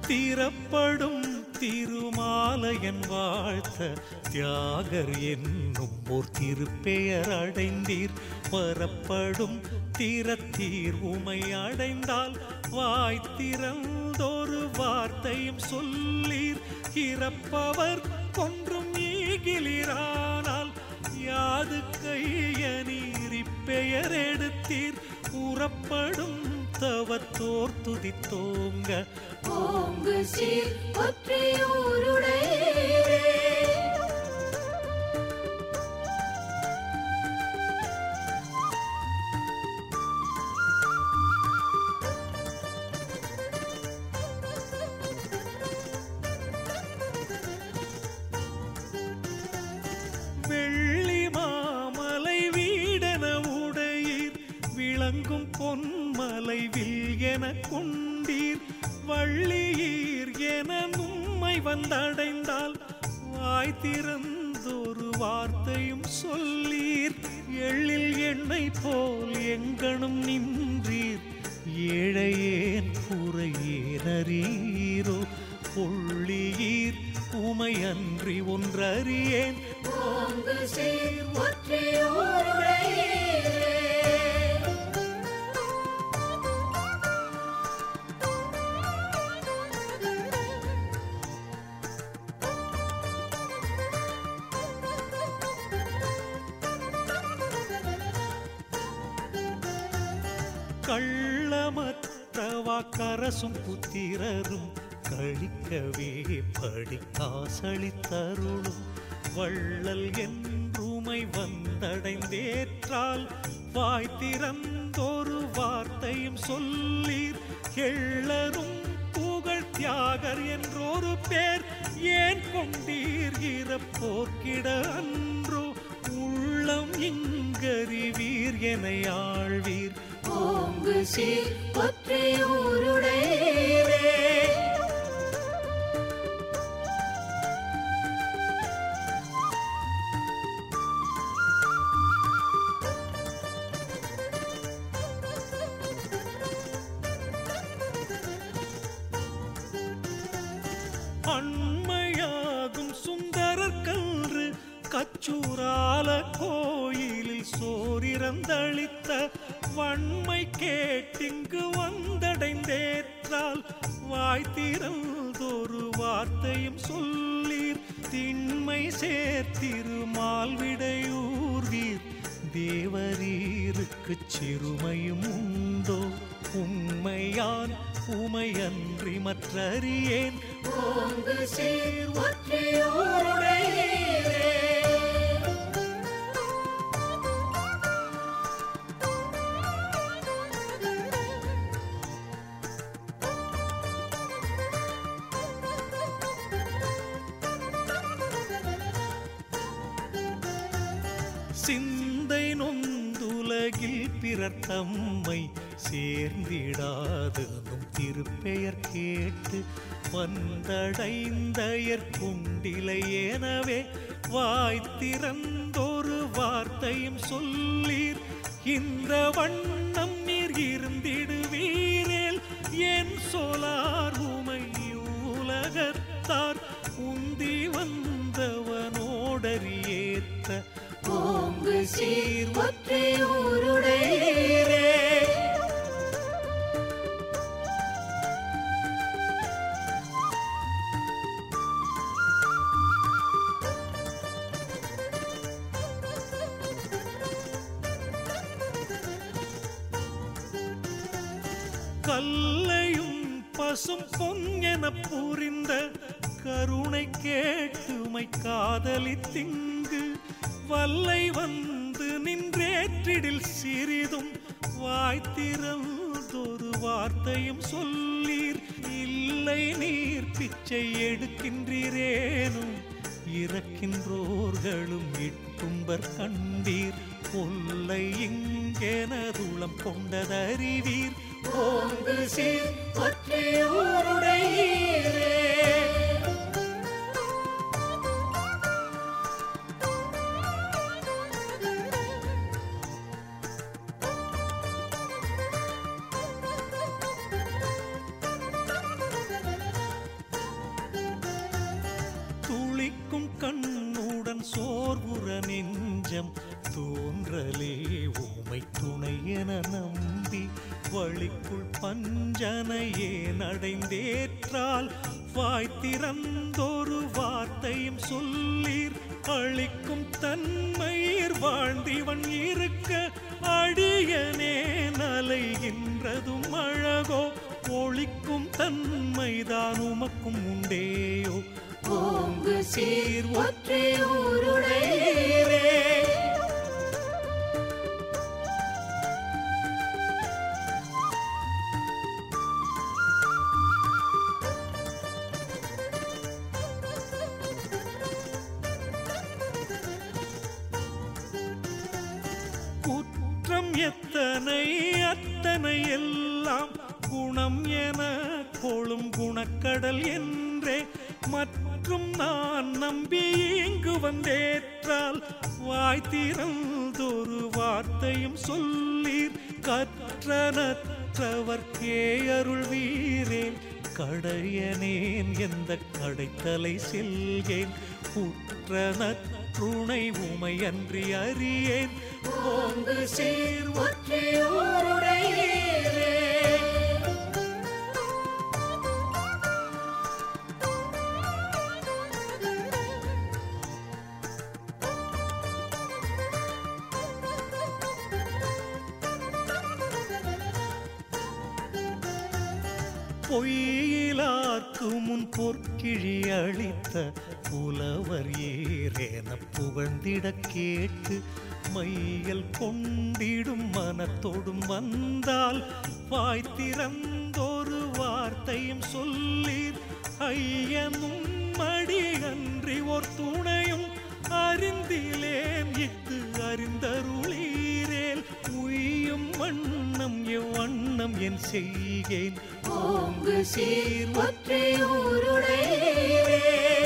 தீரப்படும் திருமாலையன் வாழ்த்த தியாகர் என்னும் ஓர் திருப்பெயர் அடைந்தீர் வரப்படும் தீரத்தீர் உமை அடைந்தால் வாய் திறந்தொரு வார்த்தையும் சொல்லீர் இறப்பவர் கொன்றும் ஈகிலிரானால் யாது கையநீரி பெயர் எடுத்தீர் உறப்படும் தவத்தோர் துதித்தோங்க ஓங்கு சீர் ஒற்றையூருடையே வெள்ளி மாமலை வீடென உடையீர் விளங்கும் பொன்மலை வில் என கொண்டீர் வள்ளியீர் என உம்மை வந்தடைந்தால் வாய் திறந்தொரு வார்த்தையும் சொல்லீர் எள்ளில் எண்ணெய் போல் எங்கனும் நின்றீர் ஏழையேன் குறையேனரீரோ பொள்ளியீர் உமை அன்றி ஒன்றறியேன் ஓங்கு சீர் ஒற்றையூருடையே கள்ளமற்றவா கரசும் புத்திரரும் கழிக்கவே படிக்காசளித்தருளும் வள்ளல் என்றுமை வந்தடைந்தேற்றால் வாய் திறந்தொரு வார்த்தையும் சொல்லீர் எள்ளரும் புகழ் தியாகர் என்றொரு பேர் ஏன் கொண்டீர் இறப்போர்க்கிட அன்றோ உள்ளம் இங்கறிவீர் என ஆழ்வீர் ஓங்கு சீர் ஒற்றையூருடையே அண்மையாகும் சுந்தரர் கன்று கச்சூரால கோயிலில் சோரிறந்தளித்த வன்மை கேட்டிங்கு வந்தடைந்தேற்றால் வாய் திறந்தொரு வார்த்தையும் சொல்லீர் திண்மை சேர்த்திருமால் விடையூர்வீர் தேவரீருக்கு சிறுமையும் உண்டோ உண்மையான் உமையன்றி மற்றறியேன் ஓங்கு சீர் ஒற்றையூருடையே சிந்தை நொந்துலகில் பிறர் தம்மை சேர்ந்திடாதனும் திருப்பெயர் கேட்டு வந்தடைந்தயர் குண்டிலை எனவே வாய் திறந்தொரு வார்த்தையும் சொல்லீர் இந்த வண்ணம் நீர் இருந்திடுவீரேல் என் சொலார் உமை உலகத்தார் உந்தி வந்தவனோடறியேத்த ஓங்கு சீர் ஒற்றையூருடையே கல்லையும் பசும் பொன் என புரிந்த கருணை கேட்டுமை காதலி திங்கு வல்லை வந்து நின்றேற்றிடில் சிறிதும் வாய் திறந்தொரு வார்த்தையும் சொல்லீர் இல்லை நீர் பிச்சை எடுக்கின்றீரேனும் இறக்கின்றோர்களும் இட்டும்பர் கண்டீர் கொல்லை இங்கெனதுளம் கொண்டதறிவீர் ஓங்கு சீர் ஒற்றையூருடையே துணை என நம்பி வழிக்குள் பஞ்சனையே நடைந்தேற்றால் வாய் திறந்தொரு வார்த்தையும் சொல்லீர் அளிக்கும் தன்மயிர் வாழ்ந்திவன் இருக்க அடியனே நலைகின்றதும் அழகோ ஒளிக்கும் தன்மைதான் உமக்கும் உண்டேயோ ஓங்கு சீர் ஒற்றியூருடையீரே குற்றம் எத்தனை அத்தனை எல்லாம் குணம் என கொளும் குணக்கடல் என்றே மற்றும் நான் நம்பி இங்கு வந்தேற்றால் வாய் திறந்தொரு வார்த்தையும் சொல்லீர் கற்றனற்றவர்க்கே அருள் வீரேன் கடையனேன் எந்த கடைத்தலை செல்கேன் உற்றனற்றுணை உமை அன்றி அறியேன் ஓங்கு சீர் ஒற்றியூருடையீரே பொய்யிலார்க்கு முன் பொற்கிழி அளித்த புலவர் ஏறேன புகழ்ந்திட கேட்டு மையல் கொண்டிடும் மனத்தோடும் வந்தால் வாய் திறந்தொரு வார்த்தையும் சொல்லீர் ஐயனும் மடி அன்றி ஓர் துணையும் அறிந்திலேன் இத்து அறிந்தருளீரேல் உய்யும் வண்ணம் எவ்வண்ணம் என் செய்கேன் ஓங்கு சீர் ஒற்றியூருடையீரே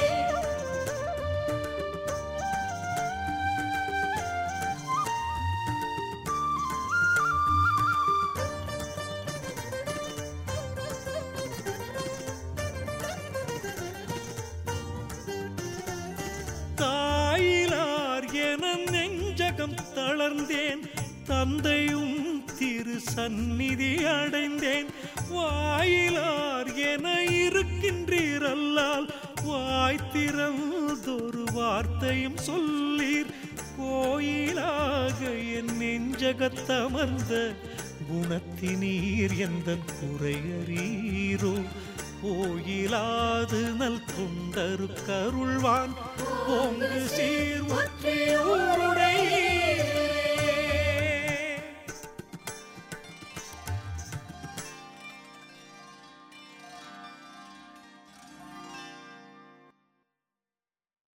தாயிலார் என நெஞ்சகம் தளர்ந்தேன் தந்தையும் திரு சந்நிதி அடைந்தேன் வாயிலார் என இருக்கின்றீரல்லால் வாய் திறந்தொரு வார்த்தையும் சொல்லீர் கோயிலாக என் நெஞ்சகத்தமர்ந்த குணத்தினீர் எந்த குறையறீரோ கோயிலாது நல் தொண்டரு கருள்வான் ஓங்கு சீர் ஒற்றியூருடையீரே